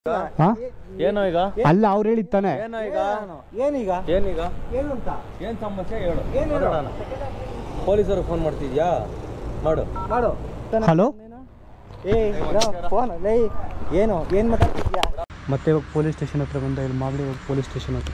ಹಾ ಏನೋ ಈಗ ಅಲ್ಲ ಅವ್ರು ಹೇಳಿತ್ತಾನೆ ಏನೋ ಈಗ ಏನೀಗ ಏನೀಗ ಏನು ಅಂತ ಏನ್ ಸಮಸ್ಯೆ ಹೇಳು ಏನ್ ಹೇಳು? ಮಾತಾಡೋಣ ಪೊಲೀಸರು ಫೋನ್ ಮಾಡ್ತಿದ್ಯಾ ಮಾಡು ಮಾಡು ಹಲೋ ಏ ಫೋನ್ ಲೇ ಏನು ಏನು ಮಾತಾಡ್ತಿದ್ಯಾ ಮತ್ತೆ ಇವಾಗ ಪೊಲೀಸ್ ಸ್ಟೇಷನ್ ಹತ್ರ ಬಂದ ಇಲ್ಲಿ ಮಾಗಡಿ ಹೋಗಿ ಪೊಲೀಸ್ ಸ್ಟೇಷನ್ ಹತ್ರ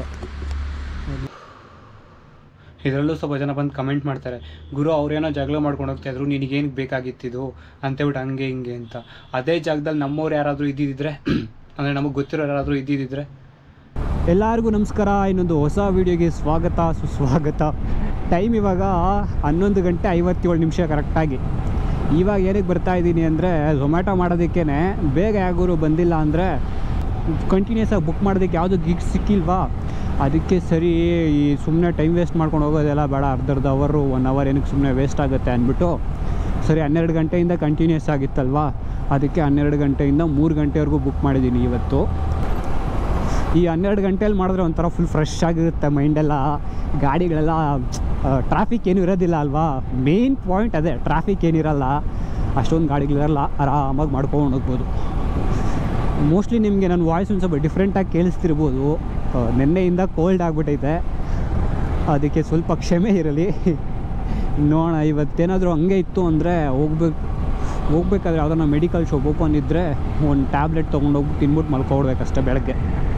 ಇದರಲ್ಲೂ ಸ್ವಲ್ಪ ಜನ ಬಂದು ಕಮೆಂಟ್ ಮಾಡ್ತಾರೆ ಗುರು ಅವ್ರೇನೋ ಜಗಳ ಮಾಡ್ಕೊಂಡು ಹೋಗ್ತಾ ಇದ್ರು ನಿನಗೇನು ಬೇಕಾಗಿತ್ತಿದು ಅಂತೇಳ್ಬಿಟ್ಟು ಹಂಗೆ ಹಿಂಗೆ ಅಂತ ಅದೇ ಜಾಗದಲ್ಲಿ ನಮ್ಮವ್ರು ಯಾರಾದರೂ ಇದ್ದಿದ್ದರೆ ಅಂದರೆ ನಮಗೆ ಗೊತ್ತಿರೋ ಯಾರಾದರೂ ಇದ್ದಿದ್ದರೆ ಎಲ್ಲರಿಗೂ ನಮಸ್ಕಾರ ಇನ್ನೊಂದು ಹೊಸ ವಿಡಿಯೋಗೆ ಸ್ವಾಗತ ಸುಸ್ವಾಗತ ಟೈಮ್ ಇವಾಗ ಹನ್ನೊಂದು ಗಂಟೆ ಐವತ್ತೇಳು ನಿಮಿಷ ಕರೆಕ್ಟಾಗಿ ಇವಾಗ ಏನಕ್ಕೆ ಬರ್ತಾ ಇದ್ದೀನಿ ಅಂದರೆ ಝೊಮ್ಯಾಟೊ ಮಾಡೋದಕ್ಕೇ ಬೇಗ ಯಾಗೂರು ಬಂದಿಲ್ಲ ಅಂದರೆ ಕಂಟಿನ್ಯೂಸ್ ಆಗಿ ಬುಕ್ ಮಾಡೋದಕ್ಕೆ ಯಾವುದೂ ಗಿಗ್ ಸಿಕ್ಕಿಲ್ವಾ ಅದಕ್ಕೆ ಸರಿ ಈ ಸುಮ್ಮನೆ ಟೈಮ್ ವೇಸ್ಟ್ ಮಾಡ್ಕೊಂಡು ಹೋಗೋದೆಲ್ಲ ಬೇಡ ಅರ್ಧ ಅರ್ಧ ಅವರು ಒನ್ ಅವರ್ ಏನಕ್ಕೆ ಸುಮ್ಮನೆ ವೇಸ್ಟ್ ಆಗುತ್ತೆ ಅಂದ್ಬಿಟ್ಟು ಸರಿ ಹನ್ನೆರಡು ಗಂಟೆಯಿಂದ ಕಂಟಿನ್ಯೂಸ್ ಆಗಿತ್ತಲ್ವಾ ಅದಕ್ಕೆ ಹನ್ನೆರಡು ಗಂಟೆಯಿಂದ ಮೂರು ಗಂಟೆವರೆಗೂ ಬುಕ್ ಮಾಡಿದ್ದೀನಿ ಇವತ್ತು ಈ ಹನ್ನೆರಡು ಗಂಟೆಯಲ್ಲಿ ಮಾಡಿದ್ರೆ ಒಂಥರ ಫುಲ್ ಫ್ರೆಶ್ ಆಗಿರುತ್ತೆ ಮೈಂಡೆಲ್ಲ ಗಾಡಿಗಳೆಲ್ಲ ಟ್ರಾಫಿಕ್ ಏನು ಇರೋದಿಲ್ಲ ಅಲ್ವಾ ಮೇನ್ ಪಾಯಿಂಟ್ ಅದೇ ಟ್ರಾಫಿಕ್ ಏನಿರಲ್ಲ ಅಷ್ಟೊಂದು ಗಾಡಿಗಳಿರಲ್ಲ ಆರಾಮಾಗಿ ಮಾಡ್ಕೊಂಡು ಹೋಗ್ಬೋದು ಮೋಸ್ಟ್ಲಿ ನಿಮಗೆ ನನ್ನ ವಾಯ್ಸ್ ಒಂದು ಸ್ವಲ್ಪ ಡಿಫ್ರೆಂಟಾಗಿ ಕೇಳಿಸ್ತಿರ್ಬೋದು ಆ, ನೆನ್ನೆಯಿಂದ ಕೋಲ್ಡ್ ಆಗಿಬಿಟ್ಟೈತೆ ಅದಕ್ಕೆ ಸ್ವಲ್ಪ ಕ್ಷಮೆ ಇರಲಿ ನೋಡೋಣ ಇವತ್ತೇನಾದರೂ ಹಂಗೆ ಇತ್ತು ಅಂದರೆ ಹೋಗ್ಬೇಕು ಹೋಗ್ಬೇಕಾದ್ರೆ ಯಾವ್ದಾರ ಮೆಡಿಕಲ್ ಶಾಪ್ ಓಪನ್ ಇದ್ದರೆ ಒಂದು ಟ್ಯಾಬ್ಲೆಟ್ ತೊಗೊಂಡೋಗಿ ತಿನ್ಬಿಟ್ಟು ಮಲ್ಕೊಬಿಡ್ಬೇಕಷ್ಟೇ ಬೆಳಗ್ಗೆ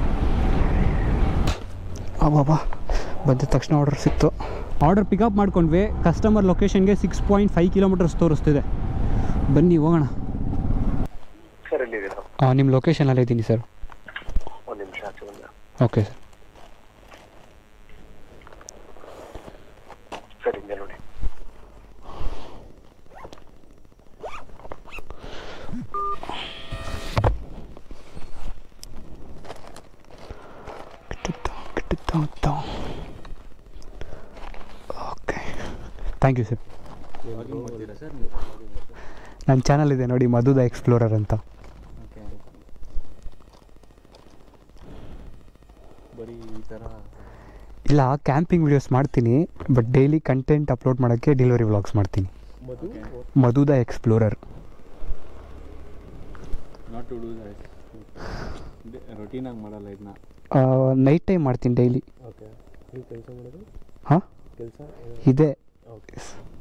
ಅಬ್ಬಾ ಬಂದ ತಕ್ಷಣ ಆರ್ಡರ್ ಸಿಕ್ತು ಆರ್ಡರ್ ಪಿಕಪ್ ಮಾಡ್ಕೊಂಡ್ವಿ ಕಸ್ಟಮರ್ ಲೊಕೇಶನ್ಗೆ ಸಿಕ್ಸ್ ಪಾಯಿಂಟ್ ಫೈವ್ ಕಿಲೋಮೀಟರ್ಸ್ ತೋರಿಸ್ತಿದೆ ಬನ್ನಿ ಹೋಗೋಣ ಸರ್ ಎಲ್ಲಿದ್ದೀರಾ ಹಾಂ ನಿಮ್ಮ ಲೊಕೇಶನಲ್ಲಿ ಇದ್ದೀನಿ ಸರ್ ಒಂದು ನಿಮಿಷ ಆಚೆ ಬಂದ ಓಕೆ ಸರ್ ಸರ್ ಹಿಂದೆ ನೋಡಿ ಓಕೆ ಥ್ಯಾಂಕ್ ಯು ಸರ್ ನನ್ನ ಚಾನಲ್ ಇದೆ ನೋಡಿ ಮಧುದ ಎಕ್ಸ್ಪ್ಲೋರರ್ ಅಂತ ಬರೀ ಈ ತರ ಇಲ್ಲ ಕ್ಯಾಂಪಿಂಗ್ ವಿಡಿಯೋಸ್ ಮಾಡ್ತೀನಿ ಬಟ್ ಡೈಲಿ ಕಂಟೆಂಟ್ ಅಪ್ಲೋಡ್ ಮಾಡೋಕ್ಕೆ ಡೆಲಿವರಿ ವ್ಲಾಗ್ಸ್ ಮಾಡ್ತೀನಿ ಮಧು ಮಧುದ explorer not to do routine ಆಗಿ ಮಾಡಲ್ಲ ಇದನ್ನ ನೈಟ್ ಟೈಮ್ ಮಾಡ್ತೀನಿ ಡೈಲಿ ಓಕೆ ನೀವು ಕೆಲಸ ಮಾಡೋದು ಹಾಂ ಕೆಲಸ ಇದೆ okay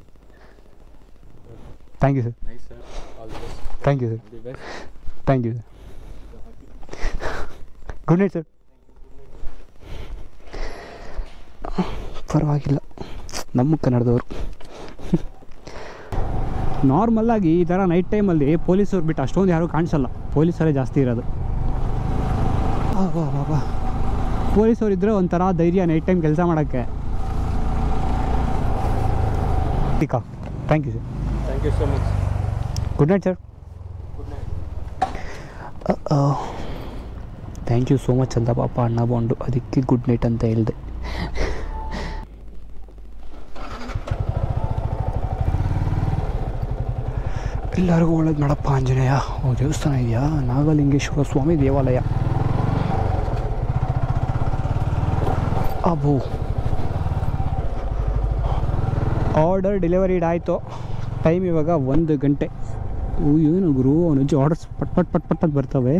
thank you sir nice sir all the best thank you sir the best thank you sir good night sir ಪರವಾಗಿಲ್ಲ ನಮ್ಮ ಕನ್ನಡದವರು ನಾರ್ಮಲ್ಲಾಗಿ ಈ ಥರ ನೈಟ್ ಟೈಮಲ್ಲಿ ಪೊಲೀಸವ್ರು ಬಿಟ್ಟು ಅಷ್ಟೊಂದು ಯಾರೂ ಕಾಣಿಸಲ್ಲ ಪೊಲೀಸರೇ ಜಾಸ್ತಿ ಇರೋದು ಪೊಲೀಸವ್ರು ಇದ್ದರೆ ಒಂಥರ ಧೈರ್ಯ ನೈಟ್ ಟೈಮ್ ಕೆಲಸ ಮಾಡೋಕ್ಕೆ ಟೀಕಾ thank you sir thank you so much good night sir thank you so much ಅಂತ ಪಾಪ ಅಣ್ಣ ಬಾಂಡು ಅದಕ್ಕೆ ಗುಡ್ ನೈಟ್ ಅಂತ ಹೇಳಿದೆ ಎಲ್ಲರಿಗೂ ಒಳ್ಳೇದು ಮಾಡಪ್ಪ ಆಂಜನೇಯ ಓ ದೇವಸ್ಥಾನ ಇದೆಯಾ ನಾಗಲಿಂಗೇಶ್ವರ ಸ್ವಾಮಿ ದೇವಾಲಯ ಅಬೋ ಆರ್ಡರ್ ಡೆಲಿವರಿಡ್ ಆಯಿತು ಟೈಮ್ ಇವಾಗ ಒಂದು ಗಂಟೆ ಓ ಏನು ಗುರು ಅವನಜ್ಜಿ ಆರ್ಡರ್ಸ್ ಪಟ್ ಪಟ್ ಪಟ್ ಪಟ್ ಅಂತ ಬರ್ತವೆ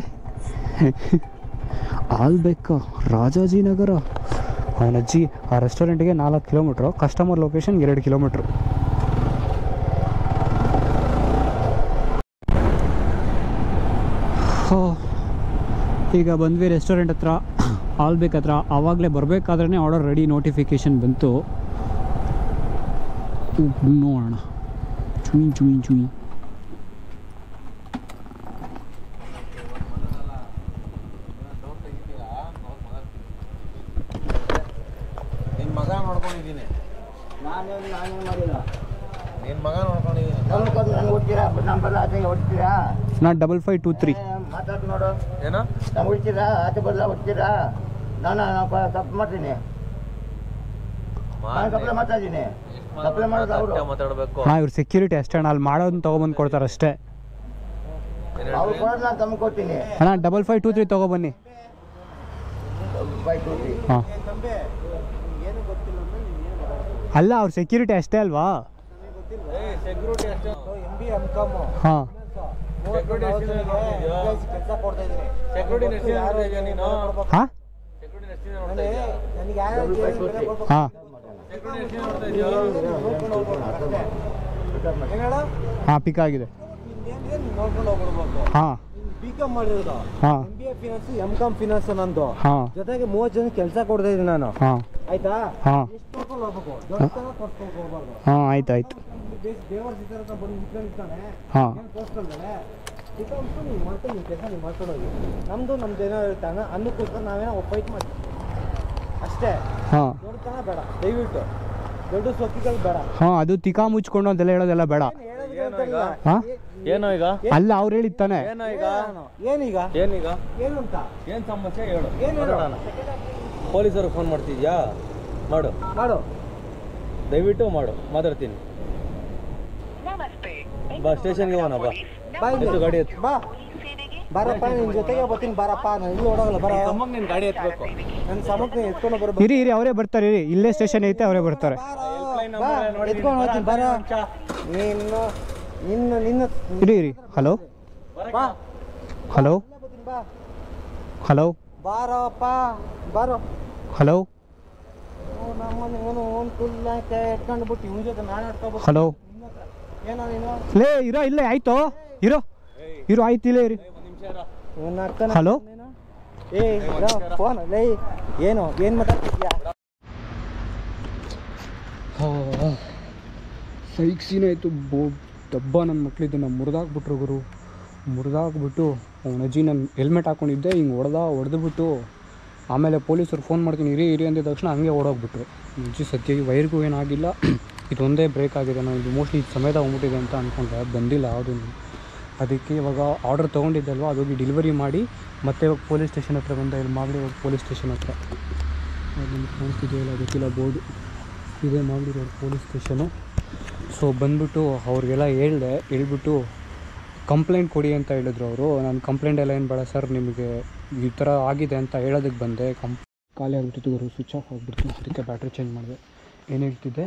ಆಲ್ಬೇಕಾ ರಾಜಾಜಿನಗರ ಅವನಜ್ಜಿ ಆ ರೆಸ್ಟೋರೆಂಟ್ಗೆ ನಾಲ್ಕು ಕಿಲೋಮೀಟ್ರು ಕಸ್ಟಮರ್ ಲೊಕೇಶನ್ ಎರಡು ಕಿಲೋಮೀಟ್ರು ಹೋ ಈಗ ಬಂದ್ವಿ ರೆಸ್ಟೋರೆಂಟ್ ಹತ್ರ ಆಲ್ಬೇಕ್ ಹತ್ರ ಆವಾಗಲೇ ಬರಬೇಕಾದ್ರೆ ಆರ್ಡರ್ ರೆಡಿ ನೋಟಿಫಿಕೇಶನ್ ಬಂತು ಉಹ್, ನೋಡೋಣ ಚುಯಿ ಚುಯಿ ಚುಯಿ ನಿನ್ನ ಮಗ ನೋಡ್ಕೊಂಡಿದ್ದೀನಿ ನಾನೇನು ನಾನೇನು ಮಾಡಿಲ್ಲ ನಿನ್ನ ಮಗ ನೋಡ್ಕೊಂಡಿದ್ದೀನಿ ನಮ್ಗೆ ನನಗೆ ಹೊಡ್ತೀರಾ ನಂಬರ್ ಆಚೆಗೆ ಹೊಡ್ತೀರಾ ನಾ ಡಬಲ್ ಫೈವ್ ಟೂ ತ್ರೀ ಮಾತಾಡಿ ನೋಡು ಏನೋ ನಮ್ಗೆ ಹೊಡ್ತೀರಾ ಆಚೆ ಬದಲ ಹೊಡ್ತೀರಾ ನಾನು ನಾನು ತಪ್ಪು ಮಾಡ್ತೀನಿ ನಾನು ತಪ್ಪಲೆ ಮಾತಾಡ್ತೀನಿ ತಪ್ಪಲೆ ಮಾಡೋದು ಅವರು ಮಾತಾಡಬೇಕು ಹಾಂ ಇವ್ರು ಸೆಕ್ಯೂರಿಟಿ ಅಷ್ಟೇ ಅಣ್ಣ ಅಲ್ಲಿ ಮಾಡೋದನ್ನ ತೊಗೊಬಂದು ಕೊಡ್ತಾರೆ ಅಷ್ಟೇ ಅವ್ರು ಕೊಡೋದು ನಾನು ತಮ್ಮ ಕೊಡ್ತೀನಿ ಅಣ್ಣ ಡಬಲ್ ಫೈವ್ ಟೂ ತ್ರೀ ತೊಗೊಬನ್ನಿ ಬೈ ಟೂ ತ್ರೀ ಹಾಂ ಅಲ್ಲ ಅವ್ರು ಸೆಕ್ಯೂರಿಟಿ ಅಷ್ಟೇ ಅಲ್ವಾ ಸೆಕ್ಯೂರಿಟಿ ಅಷ್ಟೇ ಎಂ ಬಿ ಎಮ್ ಕಾಮು ಹಾಂ ಕೆಲಸ ಕೊಡ್ತಾ ಇದ್ದೀನಿ Security ನರ್ಸಿಂಗ್ ಮಾಡ್ತಾ ಇದೀಯ ನೀನು? ಹಾಂ ನನಗೆ ಯಾರು ಹಾಂ ಹಾಂ ಪಿಕ್ ಆಗಿದೆ ನೋಡ್ಕೊಂಡು ಹೋಗ್ಬಿಡ್ಬೇಕು ಹಾಂ ಬಿ ಕಾಮ್ ಮಾಡಿರೋದು ಹಾಂ M B A finance M com finance ನಂದು ಹಾಂ ಜೊತೆಗೆ ಮೂವತ್ತು ಜನ ಕೆಲಸ ಕೊಡ್ತಾ ಇದ್ದೀನಿ ನಾನು ಹಾಂ ಆಯ್ತಾ ಹಾಂ ಎಷ್ಟು ನೋಡ್ಕೊಂಡು ಹೋಗ್ಬೇಕು ದೊಡ್ಡತನ ಕೊಡ್ಕೊಂಡು ಹೋಗ್ಬಾರ್ದು ಹಾಂ ಆಯ್ತು ಆಯ್ತು ದೇಶ- ದೇವರ ಸಿದ್ಧಾರ ಹತ್ರ ಬಂದು ನಿಂತ್ಕೊಂಡಿರ್ತಾನೆ ಹಾಂ ಏನು ತೋರಿಸ್ಕೊಂಡ್ರೆ ಸಿಕ್ಕಾಬಿಟ್ಟು ನೀವು ಮಾಡ್ಕೊಂಡು ನಿಮ್ಮ ಕೆಲಸ ನೀವು ಮಾಡ್ಕೊಂಡು ಹೋಗಿ ನಮ್ಮದು ನಮ್ದು ಏನೋ ಇರ್ತಾನೆ ಅನ್ನಕ್ಕೋಸ್ಕರ ನಾವೇನೋ ಫೈಟ್ ಮಾಡ್ತೀವಿ ಅಷ್ಟೇ ಹಾಂ ದೊಡ್ಡತನ ಬೇಡ ದಯವಿಟ್ಟು ದೊಡ್ಡ ಸೊಕ್ಕಿಗಳು ಬೇಡ ಹಾಂ ಅದು ತಿಕಾ ಮುಚ್ಕೊಂಡು ಅಂತೆಲ್ಲ ಹೇಳೋದೆಲ್ಲ ಬೇಡ ಹಾಂ ಏನೋ ಈಗ ಅಲ್ಲ ಅವ್ರು ಹೇಳಿತ್ತಾನೆ ಏನೋ ಈಗ ಏನೀಗ ಏನೀಗ ಏನು ಅಂತ ಏನ್ ಸಮಸ್ಯೆ ಹೇಳು ಏನು ಹೇಳು? ಮಾತಾಡೋಣ ಪೊಲೀಸರು ಫೋನ್ ಮಾಡ್ತಿದ್ಯಾ ಮಾಡು ಮಾಡು ದಯವಿಟ್ಟು ಮಾಡು ಮಾತಾಡ್ತೀನಿ ಬಾ ಸ್ಟೇಷನ್ಗೆ ಹೋಗೋಣ ಬಾ ಬಾ ಇಲ್ಲಿ. ಎತ್ತು ಗಾಡಿ ಎತ್ತು ಬಾ ಬಾರಪ್ಪ ನಿನ್ ಜೊತೆಗೆ ಬರ್ತೀನಿ ಬಾರಪ್ಪ ನಾನು ಇಲ್ಲಿ ಓಡೋಗಲ್ಲ ಬರ ತಮ್ಮಗ್ ನೀನ್ ಗಾಡಿ ಎತ್ಬೇಕು ನನ್ನ ಸಮಕ್ಕೆ ಎತ್ಕೊಂಡು ಬರ್ಬೇಕು ಇರಿ ಇರಿ ಅವರೇ ಬರ್ತಾರೆ ಇರಿ ಇಲ್ಲೇ ಸ್ಟೇಷನ್ ಐತೆ ಅವರೇ ಬರ್ತಾರೆ ಬಾ, ಎತ್ಕೊಂಡು ಹೋಗ್ತೀನಿ ಬರ ನೀನು ನಿನ್ನ ನಿನ್ನ ಇರಿ ಇರಿ ಹಲೋ ಬಾ ಹಲೋ ಇಲ್ಲೇ ಬರ್ತೀನಿ ಬಾ ಹಲೋ ಬಾರಪ್ಪ ಬಾರೋ ಹಲೋ ನಮ್ಮನ್ನ ಇವನು ಒಂದು ಫುಲ್ ಎತ್ಕೊಂಡು ಬಿಟ್ಟು ಇವನ ಜೊತೆ ನಾನು ಆಡ್ಕೋಬೇಕು ಹಲೋ ಏನೋ ನೀನು ಲೇ ಇರೋ ಇಲ್ಲೇ ಆಯ್ತು ಇರೋ ಇರೋ ಆಯ್ತು ಇಲ್ಲೇ ಇರಿ ಇವನ್ನ ಅಕ್ಕನ ಹಲೋ? ನೀನು? ಏ ಫೋನ್ ಲೇ ಏನು ಏನು ಮಾತಾಡ್ತಿದ್ಯಾ ಸೈಕ್ ಸೀನ್ ಆಯಿತು ಬೋ ಡಬ್ಬ ನನ್ನ ಮಕ್ಳಿದ್ದು ನಮ್ಮ ಮುರಿದಾಕ್ಬಿಟ್ರು ಗುರು ಮುರಿದಾಕ್ಬಿಟ್ಟು ಅವ್ನ ಅಜ್ಜಿ ನನ್ನ ಹೆಲ್ಮೆಟ್ ಹಾಕೊಂಡಿದ್ದೆ ಹಿಂಗೆ ಹೊಡೆದ ಹೊಡೆದ್ಬಿಟ್ಟು ಆಮೇಲೆ ಪೊಲೀಸರು ಫೋನ್ ಮಾಡ್ತೀನಿ ಇರಿ ಇರಿ ಅಂದಿದ ತಕ್ಷಣ ಹಂಗೆ ಓಡೋಗ್ಬಿಟ್ರು ಅಜ್ಜಿ ಸದ್ಯಕ್ಕೆ ವೈರ್ಗೂ ಏನಾಗಿಲ್ಲ ಇದೊಂದೇ ಬ್ರೇಕ್ ಆಗಿದೆ ನಾನು ಇದು ಮೋಸ್ಟ್ಲಿ ಇದು ಸಮೇತ ಹೋಗ್ಬಿಟ್ಟಿದೆ ಅಂತ ಅಂದ್ಕೊಂಡೆ ಬಂದಿಲ್ಲ ಯಾವುದೂ ಅದಕ್ಕೆ ಇವಾಗ ಆರ್ಡರ್ ತೊಗೊಂಡಿದ್ದೆ ಅಲ್ವಾ ಅದೋಗಿ ಡೆಲಿವರಿ ಮಾಡಿ ಮತ್ತೆ ಇವಾಗ ಪೊಲೀಸ್ ಸ್ಟೇಷನ್ ಹತ್ರ ಬಂದ ಇಲ್ಲಿ ಮಾಗಡಿ ಇವಾಗ ಪೊಲೀಸ್ ಸ್ಟೇಷನ್ ಹತ್ರ ಅದು ನಿಮ್ಗೆ ಕಾಣಿಸ್ತಿದೆಯಲ್ಲ ಗೊತ್ತಿಲ್ಲ ಬೋರ್ಡು ಇದೇ Magadi road police station so ಬಂದ್ಬಿಟ್ಟು ಅವ್ರಿಗೆಲ್ಲ ಹೇಳಿದೆ ಹೇಳ್ಬಿಟ್ಟು ಕಂಪ್ಲೇಂಟ್ ಕೊಡಿ ಅಂತ ಹೇಳಿದ್ರು ಅವರು ನಾನು ಕಂಪ್ಲೇಂಟ್ ಎಲ್ಲ ಏನು ಬೇಡ ಸರ್ ನಿಮಗೆ ಈ ಥರ ಆಗಿದೆ ಅಂತ ಹೇಳೋದಕ್ಕೆ ಬಂದೆ ಕಂ ಖಾಲಿ ಆಗಿಬಿಟ್ಟಿತ್ತು ಅವರು ಸ್ವಿಚ್ ಆಫ್ ಆಗಿಬಿಡ್ತು ಅದಕ್ಕೆ ಬ್ಯಾಟ್ರಿ ಚೇಂಜ್ ಮಾಡಿದೆ ಏನು ಹೇಳ್ತಿದ್ದೆ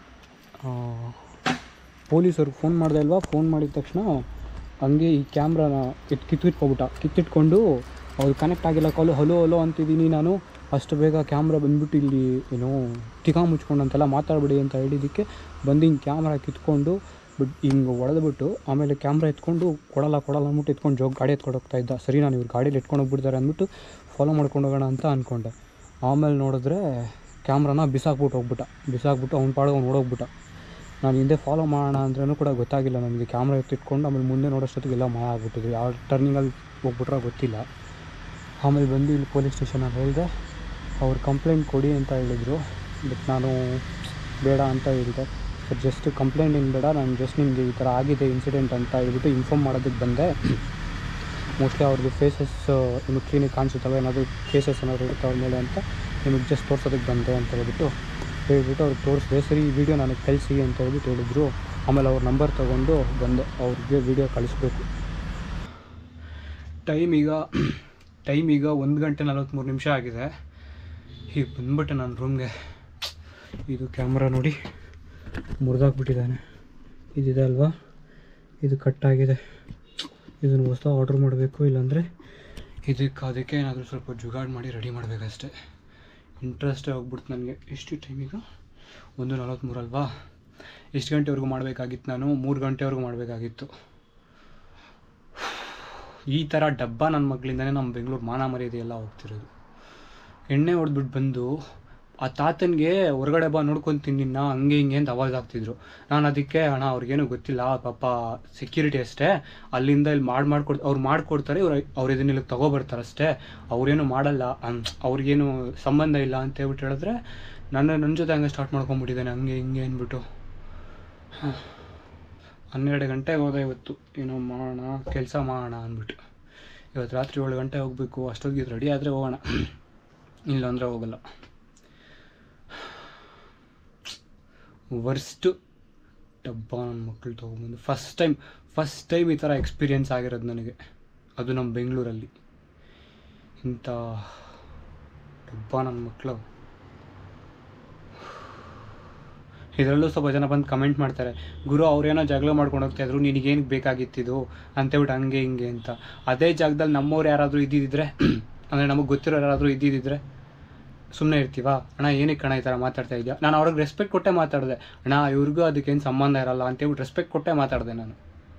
ಪೊಲೀಸವ್ರಿಗೆ ಫೋನ್ ಮಾಡಿದೆ ಅಲ್ವಾ ಫೋನ್ ಮಾಡಿದ ತಕ್ಷಣ ಹಂಗೆ ಈ ಕ್ಯಾಮ್ರಾನ ಕಿತ್ ಕಿತ್ತಿಟ್ಕೊಬಿಟ್ಟ ಕಿತ್ತಿಟ್ಕೊಂಡು ಅವ್ರು ಕನೆಕ್ಟ್ ಆಗಿಲ್ಲ ಕಾಲು ಹಲೋ ಹಲೋ ಅಂತಿದ್ದೀನಿ ನಾನು ಅಷ್ಟು ಬೇಗ ಕ್ಯಾಮ್ರಾ ಬಂದ್ಬಿಟ್ಟು ಇಲ್ಲಿ ಏನೋ ತಿಕಾ ಮುಚ್ಕೊಂಡು ಅಂತೆಲ್ಲ ಮಾತಾಡ್ಬಿಡಿ ಅಂತ ಹೇಳಿದ್ದಕ್ಕೆ ಬಂದು ಹಿಂಗೆ ಕ್ಯಾಮ್ರಾ ಕಿತ್ಕೊಂಡು ಬಿಟ್ ಹಿಂಗೆ ಹೊಡೆದ್ಬಿಟ್ಟು ಆಮೇಲೆ ಕ್ಯಾಮ್ರಾ ಎತ್ಕೊಂಡು ಕೊಡಲ್ಲ ಕೊಡಲ್ಲ ಅಂದ್ಬಿಟ್ಟು ಎತ್ಕೊಂಡು ಜೋಗಿ ಗಾಡಿ ಎತ್ಕೊಂಡು ಹೋಗ್ತಾ ಇದ್ದ ಸರಿ ನಾನು ಇವ್ರು ಗಾಡೀಲಿ ಎತ್ಕೊಂಡು ಹೋಗ್ಬಿಡ್ತಾರೆ ಅಂದ್ಬಿಟ್ಟು ಫಾಲೋ ಮಾಡ್ಕೊಂಡು ಹೋಗೋಣ ಅಂತ ಅಂದ್ಕೊಂಡೆ ಆಮೇಲೆ ನೋಡಿದ್ರೆ ಕ್ಯಾಮ್ರಾನ ಬಿಸಾಕ್ಬಿಟ್ಟು ಹೋಗ್ಬಿಟ್ಟ ಬಿಸಾಕ್ಬಿಟ್ಟು ಅವ್ನ ಪಾಡಿಗೆ ಅವ್ನು ಓಡೋಗ್ಬಿಟ್ಟ ನಾನು ಹಿಂದೆ ಫಾಲೋ ಮಾಡೋಣ ಅಂದ್ರೂ ಕೂಡ ಗೊತ್ತಾಗಿಲ್ಲ ನನಗೆ ಕ್ಯಾಮ್ರಾ ಎತ್ತಿಟ್ಕೊಂಡು ಆಮೇಲೆ ಮುಂದೆ ನೋಡೋಷ್ಟೊತ್ತಿಗೆಲ್ಲ ಮಾಯ ಆಗ್ಬಿಟ್ಟಿದ್ರು ಯಾವ ಟರ್ನಿಂಗಲ್ಲಿ ಹೋಗ್ಬಿಟ್ರೆ ಗೊತ್ತಿಲ್ಲ ಆಮೇಲೆ ಬಂದು ಇಲ್ಲಿ ಪೊಲೀಸ್ ಸ್ಟೇಷನಲ್ಲಿ ಹೇಳಿದೆ ಅವ್ರು ಕಂಪ್ಲೇಂಟ್ ಕೊಡಿ ಅಂತ ಹೇಳಿದರು ಬಟ್ ನಾನು ಬೇಡ ಅಂತ ಹೇಳಿದೆ ಸರ್ ಜಸ್ಟ್ ಕಂಪ್ಲೇಂಟ್ ಏನು ಬೇಡ ನಾನು ಜಸ್ಟ್ ನಿಮಗೆ ಈ ಥರ ಆಗಿದೆ ಇನ್ಸಿಡೆಂಟ್ ಅಂತ ಹೇಳ್ಬಿಟ್ಟು ಇನ್ಫಾರ್ಮ್ ಮಾಡೋದಕ್ಕೆ ಬಂದೆ ಮೋಸ್ಟ್ಲಿ ಅವ್ರಿಗೆ ಫೇಸಸ್ ನಿಮಗೆ ಕ್ಲೀನಿಕ್ ಕಾಣಿಸುತ್ತವೆ ಏನಾದರೂ ಫೇಸಸ್ ಏನಾದರೂ ಇರುತ್ತೆ ಅವ್ರ ಮೇಲೆ ಅಂತ ನಿಮಗೆ ಜಸ್ಟ್ ತೋರ್ಸೋದಕ್ಕೆ ಬಂದೆ ಅಂತ ಹೇಳ್ಬಿಟ್ಟು ಹೇಳ್ಬಿಟ್ಟು ಅವ್ರಿಗೆ ತೋರಿಸಿದೆ ಸರಿ ಈ ವಿಡಿಯೋ ನನಗೆ ಕಳಿಸಿ ಅಂತ ಹೇಳ್ಬಿಟ್ಟು ಹೇಳಿದ್ರು ಆಮೇಲೆ ಅವ್ರ ನಂಬರ್ ತೊಗೊಂಡು ಬಂದೆ ಅವ್ರಿಗೆ ವಿಡಿಯೋ ಕಳಿಸ್ಬೇಕು ಟೈಮ್ ಈಗ ಟೈಮ್ ಈಗ ಒಂದು ಗಂಟೆ ನಲವತ್ತ್ಮೂರು ನಿಮಿಷ ಆಗಿದೆ ಈಗ ಬಂದ್ಬಿಟ್ಟೆ ನಾನು ರೂಮ್ಗೆ ಇದು ಕ್ಯಾಮ್ರಾ ನೋಡಿ ಮುರಿದಾಕ್ಬಿಟ್ಟಿದ್ದಾನೆ ಇದಿದೆ ಅಲ್ವಾ ಇದು ಕಟ್ಟಾಗಿದೆ ಇದನ್ನು ಹೊಸ ಆರ್ಡ್ರ್ ಮಾಡಬೇಕು ಇಲ್ಲಾಂದರೆ ಇದಕ್ಕೆ ಅದಕ್ಕೆ ಏನಾದರೂ ಸ್ವಲ್ಪ ಜುಗಾಡ್ ಮಾಡಿ ರೆಡಿ ಮಾಡಬೇಕಷ್ಟೆ ಇಂಟ್ರೆಸ್ಟೇ ಹೋಗ್ಬಿಡ್ತು ನನಗೆ ಎಷ್ಟು ಟೈಮ್ ಈಗ ಒಂದು ನಲವತ್ತ್ಮೂರು ಅಲ್ವಾ ಎಷ್ಟು ಗಂಟೆವರೆಗೂ ಮಾಡಬೇಕಾಗಿತ್ತು ನಾನು ಮೂರು ಗಂಟೆವರೆಗೂ ಮಾಡಬೇಕಾಗಿತ್ತು ಈ ಥರ ಡಬ್ಬ ನನ್ನ ಮಗಳಿಂದನೇ ನಮ್ಮ ಬೆಂಗಳೂರು ಮಾನ ಮರ್ಯಾದೆ ಎಲ್ಲ ಹೋಗ್ತಿರೋದು ಎಣ್ಣೆ ಹೊಡೆದ್ಬಿಟ್ಟು ಬಂದು ಆ ತಾತನಿಗೆ ಹೊರಗಡೆ ಬಾ ನೋಡ್ಕೊತೀನಿ ನಿನ್ನ ಹಂಗೆ ಹಿಂಗೆ ಅಂತ ಅವಾಜ್ ಆಗ್ತಿದ್ರು ನಾನು ಅದಕ್ಕೆ ಅಣ್ಣ ಅವ್ರಿಗೇನು ಗೊತ್ತಿಲ್ಲ ಪಾಪ ಸೆಕ್ಯೂರಿಟಿ ಅಷ್ಟೇ ಅಲ್ಲಿಂದ ಇಲ್ಲಿ ಮಾಡಿ ಮಾಡ್ಕೊಡ್ ಅವ್ರು ಮಾಡಿಕೊಡ್ತಾರೆ ಇವ್ರು ಅವ್ರು ಇದನ್ನ ಇಲ್ಲಿಗೆ ತಗೊಬರ್ತಾರೆ ಅಷ್ಟೇ ಅವ್ರೇನು ಮಾಡಲ್ಲ ಅಂ, ಅವ್ರಿಗೇನು ಸಂಬಂಧ ಇಲ್ಲ ಅಂತ ಹೇಳ್ಬಿಟ್ಟು ಹೇಳಿದ್ರೆ ನನ್ನ ನನ್ನ ಜೊತೆ ಹಂಗೆ ಸ್ಟಾರ್ಟ್ ಮಾಡ್ಕೊಂಬಿಟ್ಟಿದ್ದಾನೆ ಹಂಗೆ ಹಿಂಗೆ ಅಂದ್ಬಿಟ್ಟು ಹಾಂ. ಹನ್ನೆರಡು ಗಂಟೆಗೆ ಹೋದೆ ಇವತ್ತು ಏನೋ ಮಾಡೋಣ ಕೆಲಸ ಮಾಡೋಣ ಅಂದ್ಬಿಟ್ಟು ಇವತ್ತು ರಾತ್ರಿ ಏಳು ಗಂಟೆ ಹೋಗಬೇಕು ಅಷ್ಟೊತ್ತಿಗೆ ರೆಡಿ ಆದರೆ ಹೋಗೋಣ ಇಲ್ಲಾಂದರೆ ಹೋಗಲ್ಲ ವರ್ಸ್ಟು ಡಬ್ಬ ನನ್ನ ಮಕ್ಕಳು ತೊಗೊಂಬಂದು ಫಸ್ಟ್ ಟೈಮ್ ಫಸ್ಟ್ ಟೈಮ್ ಈ ಥರ ಎಕ್ಸ್ಪೀರಿಯೆನ್ಸ್ ಆಗಿರೋದು ನನಗೆ ಅದು ನಮ್ಮ ಬೆಂಗಳೂರಲ್ಲಿ ಇಂಥ ಡಬ್ಬ ನನ್ನ ಮಕ್ಕಳು ಇದರಲ್ಲೂ ಸ್ವಲ್ಪ ಜನ ಬಂದು ಕಮೆಂಟ್ ಮಾಡ್ತಾರೆ ಗುರು ಅವ್ರೇನೋ ಜಗಳ ಮಾಡ್ಕೊಂಡು ಹೋಗ್ತಾ ಇದ್ರು ನಿನಗೇನು ಬೇಕಾಗಿತ್ತಿದು ಅಂತೇಳ್ಬಿಟ್ಟು ಹಂಗೆ ಹಿಂಗೆ ಅಂತ ಅದೇ ಜಾಗದಲ್ಲಿ ನಮ್ಮವ್ರು ಯಾರಾದರೂ ಇದ್ದಿದ್ದರೆ ಅಂದರೆ ನಮಗೆ ಗೊತ್ತಿರೋ ಯಾರಾದರೂ ಇದ್ದಿದ್ದರೆ ಸುಮ್ಮನೆ ಇರ್ತೀವಾ ಅಣ್ಣ ಏನಕ್ಕೆ ಕಣ ಈ ಥರ ಮಾತಾಡ್ತಾ ಇದೆಯಾ ನಾನು ಅವ್ರಿಗೆ ರೆಸ್ಪೆಕ್ಟ್ ಕೊಟ್ಟೆ ಮಾತಾಡಿದೆ ಅಣ್ಣ ಇವ್ರಿಗೂ ಅದಕ್ಕೇನು ಸಂಬಂಧ ಇರಲ್ಲ ಅಂತೇಳ್ಬಿಟ್ಟು ರೆಸ್ಪೆಕ್ಟ್ ಕೊಟ್ಟೆ ಮಾತಾಡಿದೆ ನಾನು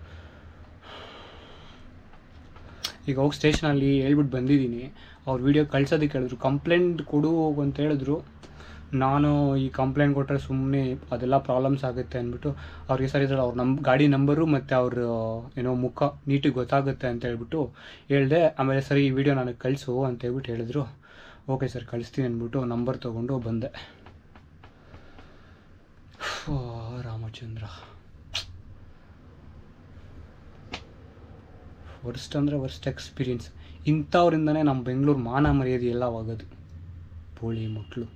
ಈಗ ಹೋಗಿ ಸ್ಟೇಷನಲ್ಲಿ ಹೇಳ್ಬಿಟ್ಟು ಬಂದಿದ್ದೀನಿ ಅವ್ರು ವೀಡಿಯೋ ಕಳ್ಸೋದಕ್ಕೆ ಹೇಳಿದ್ರು ಕಂಪ್ಲೇಂಟ್ ಕೊಡು ಅಂತ ಹೇಳಿದ್ರು ನಾನು ಈ ಕಂಪ್ಲೇಂಟ್ ಕೊಟ್ಟರೆ ಸುಮ್ಮನೆ ಅದೆಲ್ಲ ಪ್ರಾಬ್ಲಮ್ಸ್ ಆಗುತ್ತೆ ಅಂದ್ಬಿಟ್ಟು ಅವ್ರಿಗೆ ಸರಿ ಇದ್ರಲ್ಲಿ ಅವ್ರ ನಮ್ ಗಾಡಿ ನಂಬರು ಮತ್ತು ಅವ್ರ ಏನೋ ಮುಖ ನೀಟಿಗೆ ಗೊತ್ತಾಗುತ್ತೆ ಅಂತ ಹೇಳ್ಬಿಟ್ಟು ಹೇಳಿದೆ ಆಮೇಲೆ ಸರಿ ಈ ವಿಡಿಯೋ ನನಗೆ ಕಳಿಸು ಅಂತ ಹೇಳ್ಬಿಟ್ಟು ಹೇಳಿದ್ರು ಓಕೆ ಸರ್ ಕಳಿಸ್ತೀನಿ ಅಂದ್ಬಿಟ್ಟು ನಂಬರ್ ತೊಗೊಂಡು ಬಂದೆ ಓ ರಾಮಚಂದ್ರ ವರ್ಸ್ಟ್ ಅಂದರೆ ವರ್ಸ್ಟ್ ಎಕ್ಸ್ಪೀರಿಯನ್ಸ್ ಇಂಥವ್ರಿಂದನೇ ನಮ್ಮ ಬೆಂಗಳೂರು ಮಾನ ಮರ್ಯಾದೆ ಎಲ್ಲ ಆಗೋದು ಪೋಳಿ ಮಕ್ಕಳು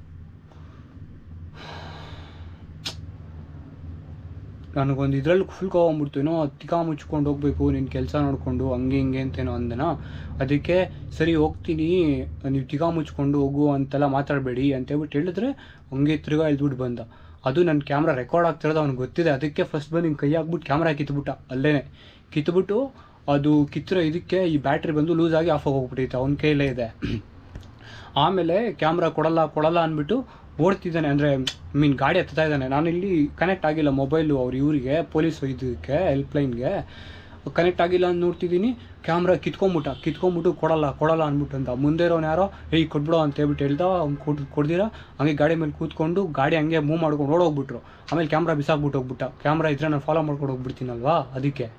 ನನಗೊಂದು ಇದ್ರಲ್ಲಿ ಫುಲ್ ಹೋಗ್ಬಿಡ್ತು ಏನೋ ತಿಕಾ ಮುಚ್ಕೊಂಡು ಹೋಗ್ಬೇಕು ನಿನ್ನ ಕೆಲಸ ನೋಡಿಕೊಂಡು ಹಂಗೆ ಹಿಂಗೆ ಅಂತೇನೋ ಅಂದನ ಅದಕ್ಕೆ ಸರಿ ಹೋಗ್ತೀನಿ ನೀವು ತಿಕಾ ಮುಚ್ಕೊಂಡು ಹೋಗು ಅಂತೆಲ್ಲ ಮಾತಾಡಬೇಡಿ ಅಂತೇಳ್ಬಿಟ್ಟು ಹೇಳಿದ್ರೆ ಹಂಗೆ ತಿರ್ಗಾ ಎಳ್ದ್ಬಿಟ್ಟು ಬಂದ ಅದು ನನ್ನ ಕ್ಯಾಮ್ರಾ ರೆಕಾರ್ಡ್ ಆಗ್ತಿರೋದು ಅವ್ನಿಗೆ ಗೊತ್ತಿದೆ ಅದಕ್ಕೆ ಫಸ್ಟ್ ಬಂದು ಹಿಂಗೆ ಕೈ ಹಾಕ್ಬಿಟ್ಟು ಕ್ಯಾಮ್ರಾ ಕಿತ್ಬಿಟ್ಟ ಅಲ್ಲೇ ಕಿತ್ಬಿಟ್ಟು ಅದು ಕಿತ್ತಿರೋ ಇದಕ್ಕೆ ಈ ಬ್ಯಾಟ್ರಿ ಬಂದು ಲೂಸ್ ಆಗಿ ಆಫ್ ಹೋಗ್ಬಿಟ್ಟೈತೆ ಅವನ ಕೈಲೇ ಇದೆ ಆಮೇಲೆ ಕ್ಯಾಮ್ರಾ ಕೊಡಲ್ಲ ಕೊಡಲ್ಲ ಅಂದ್ಬಿಟ್ಟು ಓಡ್ತಿದ್ದಾನೆ ಅಂದರೆ ಮೀನ್ ಗಾಡಿ ಹತ್ತಾ ಇದ್ದಾನೆ ನಾನಿಲ್ಲಿ ಕನೆಕ್ಟ್ ಆಗಿಲ್ಲ ಮೊಬೈಲು ಅವ್ರ ಇವರಿಗೆ ಪೊಲೀಸ್ ಇದಕ್ಕೆ ಹೆಲ್ಪ್ಲೈನ್ಗೆ ಕನೆಕ್ಟ್ ಆಗಿಲ್ಲ ಅಂತ ನೋಡ್ತಿದ್ದೀನಿ ಕ್ಯಾಮ್ರಾ ಕಿತ್ಕೊಂಬಿಟ್ಟ ಕಿತ್ಕೊಂಬಿಟ್ಟು ಕೊಡಲ್ಲ ಕೊಡಲ್ಲ ಅಂದ್ಬಿಟ್ಟು ಅಂತ ಮುಂದೆ ಇರೋನು ಯಾರೋ ಏಯ್ ಕೊಟ್ಬಿಡೋ ಅಂತ ಹೇಳ್ಬಿಟ್ಟು ಹೇಳ್ದ ಅವ್ನು ಕೊಡ್ ಕೊಡ್ದಿರ ಹಂಗೆ ಗಾಡಿ ಮೇಲೆ ಕೂತ್ಕೊಂಡು ಗಾಡಿ ಹಂಗೆ ಮೂವ್ ಮಾಡ್ಕೊಂಡು ಓಡೋಗ್ಬಿಟ್ರು ಆಮೇಲೆ ಕ್ಯಾಮ್ರಾ ಬಿಸಾಕ್ಬಿಟ್ಟು ಹೋಗ್ಬಿಟ್ಟ ಕ್ಯಾಮ್ರಾ ಇದ್ರೆ ನಾನು ಫಾಲೋ ಮಾಡ್ಕೊಂಡು ಹೋಗ್ಬಿಡ್ತೀನಲ್ವಾ ಅದಕ್ಕೆ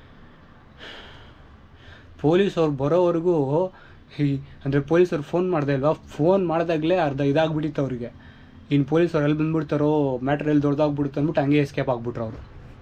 ಪೊಲೀಸವ್ರು ಬರೋವರೆಗೂ ಈ ಅಂದರೆ ಪೊಲೀಸವ್ರು ಫೋನ್ ಮಾಡ್ದೆ ಅಲ್ವಾ ಫೋನ್ ಮಾಡಿದಾಗಲೇ ಅರ್ಧ ಇದಾಗ್ಬಿಟ್ಟಿತ್ತು ಅವ್ರಿಗೆ ಇನ್ನು ಪೊಲೀಸವ್ರು ಎಲ್ಲಿ ಬಂದ್ಬಿಡ್ತಾರೋ ಮ್ಯಾಟ್ರ್ ಎಲ್ಲಿ ದೊಡ್ಡದಾಗ್ಬಿಡುತ್ತೆ ಅಂದ್ಬಿಟ್ಟು ಹಂಗೆ ಎಸ್ಕೇಪ್ ಆಗ್ಬಿಟ್ರು ಅವರು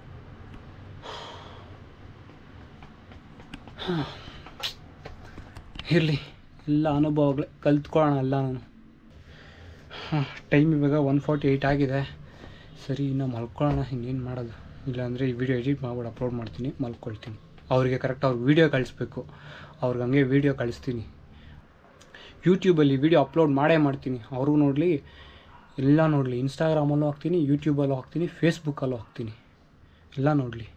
ಇರಲಿ ಎಲ್ಲ ಅನುಭವಗಳೇ ಕಲ್ತ್ಕೊಳ್ಳೋಣ ಎಲ್ಲ ನಾನು ಹಾಂ ಟೈಮ್ ಇವಾಗ ಒನ್ ಫಾರ್ಟಿ ಏಯ್ಟ್ ಆಗಿದೆ ಸರಿ ಇನ್ನು ಮಲ್ಕೊಳ್ಳೋಣ ಇನ್ನೇನು ಮಾಡೋದು ಇಲ್ಲಾಂದರೆ ಈ ವಿಡಿಯೋ ಎಡಿಟ್ ಮಾಡ್ಬಿಟ್ಟು ಅಪ್ಲೋಡ್ ಮಾಡ್ತೀನಿ ಮಲ್ಕೊಳ್ತೀನಿ ಅವರಿಗೆ ಕರೆಕ್ಟ್ ಅವ್ರಿಗೆ ವೀಡಿಯೋ ಕಳಿಸ್ಬೇಕು ಅವ್ರಿಗೆ ಹಂಗೆ ವೀಡಿಯೋ ಕಳಿಸ್ತೀನಿ ಯೂಟ್ಯೂಬಲ್ಲಿ ವೀಡಿಯೋ ಅಪ್ಲೋಡ್ ಮಾಡೇ ಮಾಡ್ತೀನಿ ಅವರು ನೋಡಲಿ ಎಲ್ಲ ನೋಡಲಿ ಇನ್ಸ್ಟಾಗ್ರಾಮಲ್ಲೂ ಹಾಕ್ತೀನಿ ಯೂಟ್ಯೂಬಲ್ಲೂ ಹಾಕ್ತೀನಿ ಫೇಸ್ಬುಕ್ಕಲ್ಲೂ ಹಾಕ್ತೀನಿ ಎಲ್ಲ ನೋಡಲಿ